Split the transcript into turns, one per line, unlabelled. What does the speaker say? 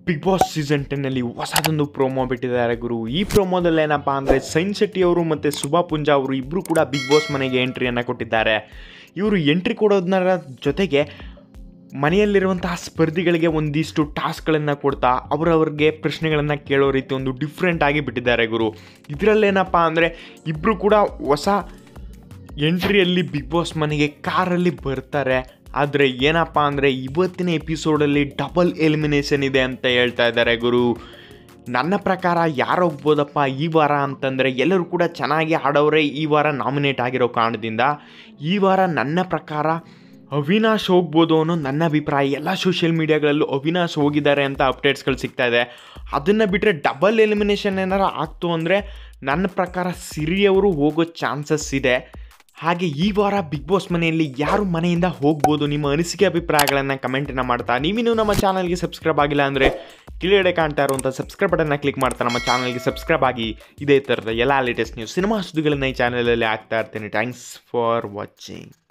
big boss season ಟೆನ್ನಲ್ಲಿ ಹೊಸದೊಂದು promo ಬಿಟ್ಟಿದ್ದಾರೆ ಗುರು ಈ ಪ್ರೋಮೋದಲ್ಲಿ ಏನಪ್ಪ ಅಂದರೆ ಸೈನ್ ಶೆಟ್ಟಿ ಅವರು ಮತ್ತು ಸುಭಾ ಪುಂಜಾ ಅವರು ಇಬ್ಬರು ಕೂಡ ಬಿಗ್ ಬಾಸ್ ಮನೆಗೆ ಎಂಟ್ರಿಯನ್ನು ಕೊಟ್ಟಿದ್ದಾರೆ ಇವರು ಎಂಟ್ರಿ ಕೊಡೋದರ ಜೊತೆಗೆ ಮನೆಯಲ್ಲಿರುವಂತಹ ಸ್ಪರ್ಧಿಗಳಿಗೆ ಒಂದಿಷ್ಟು ಟಾಸ್ಕ್ಗಳನ್ನು ಕೊಡ್ತಾ ಅವರವ್ರಿಗೆ ಪ್ರಶ್ನೆಗಳನ್ನು ಕೇಳೋ ರೀತಿ ಒಂದು ಡಿಫ್ರೆಂಟ್ ಆಗಿ ಬಿಟ್ಟಿದ್ದಾರೆ ಗುರು ಇದರಲ್ಲೇನಪ್ಪ ಅಂದರೆ ಇಬ್ಬರು ಕೂಡ ಹೊಸ ಎಂಟ್ರಿಯಲ್ಲಿ ಬಿಗ್ ಬಾಸ್ ಮನೆಗೆ ಕಾರಲ್ಲಿ ಬರ್ತಾರೆ ಆದರೆ ಏನಪ್ಪ ಅಂದರೆ ಇವತ್ತಿನ ಎಪಿಸೋಡಲ್ಲಿ ಡಬಲ್ ಎಲಿಮಿನೇಷನ್ ಇದೆ ಅಂತ ಹೇಳ್ತಾ ಇದ್ದಾರೆ ಗುರು ನನ್ನ ಪ್ರಕಾರ ಯಾರು ಹೋಗ್ಬೋದಪ್ಪ ಈ ವಾರ ಅಂತಂದರೆ ಎಲ್ಲರೂ ಕೂಡ ಚೆನ್ನಾಗಿ ಆಡೋರೆ ಈ ವಾರ ನಾಮಿನೇಟ್ ಆಗಿರೋ ಕಾರಣದಿಂದ ಈ ವಾರ ನನ್ನ ಪ್ರಕಾರ ಅವಿನಾಶ್ ಹೋಗ್ಬೋದು ಅನ್ನೋ ನನ್ನ ಅಭಿಪ್ರಾಯ ಎಲ್ಲ ಸೋಷಿಯಲ್ ಮೀಡಿಯಾಗಳಲ್ಲೂ ಅವಿನಾಶ್ ಹೋಗಿದ್ದಾರೆ ಅಂತ ಅಪ್ಡೇಟ್ಸ್ಗಳು ಸಿಗ್ತಾ ಇದೆ ಅದನ್ನು ಬಿಟ್ಟರೆ ಡಬಲ್ ಎಲಿಮಿನೇಷನ್ ಏನಾರು ಆಗ್ತು ಅಂದರೆ ನನ್ನ ಪ್ರಕಾರ ಸಿರಿಯವರು ಹೋಗೋ ಚಾನ್ಸಸ್ ಇದೆ ಹಾಗೆ ಈ ವಾರ ಬಿಗ್ ಬಾಸ್ ಮನೆಯಲ್ಲಿ ಯಾರು ಮನೆಯಿಂದ ಹೋಗ್ಬೋದು ನಿಮ್ಮ ಅನಿಸಿಕೆ ಅಭಿಪ್ರಾಯಗಳನ್ನು ಕಮೆಂಟನ್ನು ಮಾಡ್ತಾ ನೀವಿನ್ನೂ ನಮ್ಮ ಚಾನಲ್ಗೆ ಸಬ್ಸ್ಕ್ರೈಬ್ ಆಗಿಲ್ಲ ಅಂದರೆ ಕೆಳಗಡೆ ಕಾಣ್ತಾ ಇರುವಂಥ ಸಬ್ಸ್ಕ್ರೈಬ್ ಬಟನ್ನ ಕ್ಲಿಕ್ ಮಾಡ್ತಾ ನಮ್ಮ ಚಾನಲ್ಗೆ ಸಬ್ಸ್ಕ್ರೈಬ್ ಆಗಿ ಇದೇ ಥರದ ಎಲ್ಲ ಲೇಟೆಸ್ಟ್ ನ್ಯೂಸ್ ಸಿನಿಮಾ ಸುದ್ದಿಗಳನ್ನ ಈ ಚಾನಲಲ್ಲಿ ಆಗ್ತಾ ಇರ್ತೀನಿ ಥ್ಯಾಂಕ್ಸ್ ಫಾರ್ ವಾಚಿಂಗ್